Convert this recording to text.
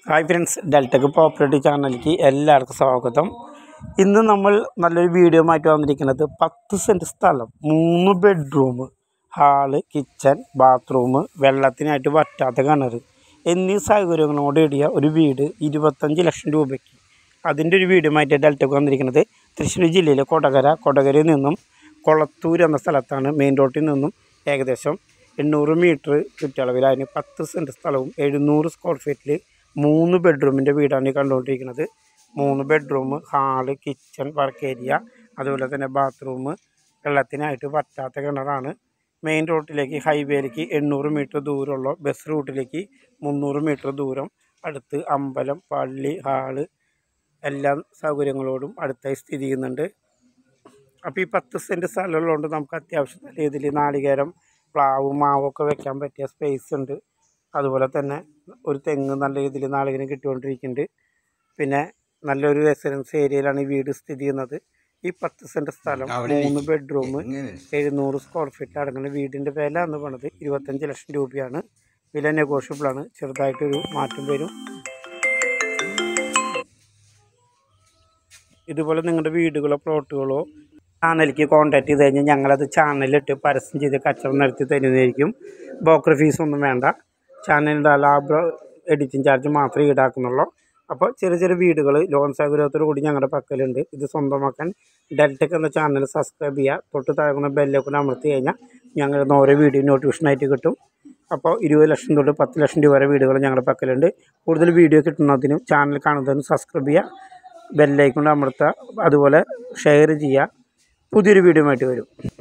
hi friends ഡെൽറ്റക്ക് property ചാനലിലേക്ക് എല്ലാവർക്കും സ്വാഗതം ഇന്ന് നമ്മൾ നല്ലൊരു വീഡിയോ ആയിട്ട് വന്നിരിക്കുന്നത് പത്ത് സെൻറ്റ് സ്ഥലം മൂന്ന് ബെഡ്റൂം ഹാള് കിച്ചൺ ബാത്റൂം വെള്ളത്തിനായിട്ട് വറ്റാത്ത കിണർ എന്നീ സൗകര്യങ്ങളോട് കൂടിയ ഒരു വീട് ഇരുപത്തഞ്ച് ലക്ഷം രൂപയ്ക്ക് അതിൻ്റെ ഒരു വീഡിയോ ആയിട്ട് ഡെൽറ്റക്ക് വന്നിരിക്കുന്നത് തൃശ്ശൂർ ജില്ലയിലെ കൊടകര കൊടകരയിൽ നിന്നും കൊളത്തൂർ എന്ന സ്ഥലത്താണ് മെയിൻ റോഡിൽ നിന്നും ഏകദേശം എണ്ണൂറ് മീറ്റർ ചുറ്റളവിൽ അതിന് പത്ത് സെൻറ്റ് സ്ഥലവും എഴുന്നൂറ് സ്ക്വയർ ഫീറ്റിൽ മൂന്ന് ബെഡ്റൂമിൻ്റെ വീടാണ് ഈ കണ്ടുകൊണ്ടിരിക്കുന്നത് മൂന്ന് bedroom hall kitchen work area അതുപോലെ തന്നെ ബാത്റൂം വെള്ളത്തിനായിട്ട് പറ്റാത്ത കിണറാണ് മെയിൻ റോഡിലേക്ക് ഹൈവേയിലേക്ക് എണ്ണൂറ് മീറ്റർ ദൂരമുള്ള ബസ് റൂട്ടിലേക്ക് മുന്നൂറ് മീറ്റർ ദൂരം അടുത്ത് അമ്പലം പള്ളി ഹാള് എല്ലാ സൗകര്യങ്ങളോടും അടുത്തായി സ്ഥിതി ചെയ്യുന്നുണ്ട് അപ്പോൾ ഈ പത്ത് സെൻറ്റ് സ്ഥലമുള്ളതുകൊണ്ട് നമുക്ക് അത്യാവശ്യം നല്ല രീതിയിൽ നാളികേരം പ്ലാവ് മാവൊക്കെ വെക്കാൻ പറ്റിയ സ്പേസ് ഉണ്ട് അതുപോലെ തന്നെ ഒരു തെങ്ങ് നല്ല രീതിയിൽ നാളികേരം കിട്ടിക്കൊണ്ടിരിക്കുന്നുണ്ട് പിന്നെ നല്ലൊരു റെസിഡൻസ് ഏരിയയിലാണ് ഈ വീട് സ്ഥിതി ചെയ്യുന്നത് ഈ പത്ത് സെൻറ്റ് സ്ഥലം മൂന്ന് ബെഡ്റൂം എഴുന്നൂറ് സ്ക്വയർ ഫീറ്റ് അടങ്ങുന്ന വീടിൻ്റെ വില എന്ന് പറയുന്നത് ഇരുപത്തഞ്ച് ലക്ഷം രൂപയാണ് വില നെഗോഷ്യബിളാണ് ചെറുതായിട്ടൊരു മാറ്റം വരും ഇതുപോലെ നിങ്ങളുടെ വീടുകളോ പ്ലോട്ടുകളോ ചാനലിലേക്ക് കോൺടാക്ട് ചെയ്ത് കഴിഞ്ഞാൽ ഞങ്ങളത് ചാനലിലിട്ട് പരസ്യം ചെയ്ത് കച്ചവടം നടത്തി തരുന്നതായിരിക്കും ബ്രോക്കർ ഫീസ് ഒന്നും വേണ്ട ചാനലിൻ്റെ ലാഭ എഡിറ്റിംഗ് ചാർജ് മാത്രമേ ഈടാക്കുന്നുള്ളൂ അപ്പോൾ ചെറിയ ചെറിയ വീടുകൾ ലോൺ സൗകര്യത്തോടു കൂടി ഞങ്ങളുടെ പക്കലുണ്ട് ഇത് സ്വന്തമാക്കാൻ ഡെൽറ്റക്ക് എന്ന ചാനൽ സബ്സ്ക്രൈബ് ചെയ്യുക തൊട്ട് താഴെ ബെല്ലൊക്കെ അമർത്തി കഴിഞ്ഞാൽ ഞങ്ങളുടെ ഓരോ വീഡിയോ നോട്ടിഫിക്കേഷനായിട്ട് കിട്ടും അപ്പോൾ ഇരുപത് ലക്ഷം തൊട്ട് പത്ത് ലക്ഷം രൂപ വരെ വീടുകൾ ഞങ്ങളുടെ പക്കലുണ്ട് കൂടുതൽ വീഡിയോ കിട്ടുന്നതിനും ചാനൽ കാണുന്നതിനും സബ്സ്ക്രൈബ് ചെയ്യുക ബെല്ലൈക്കൊണ്ട് അമർത്തുക അതുപോലെ ഷെയർ ചെയ്യുക പുതിയൊരു വീഡിയോ ആയിട്ട് വരും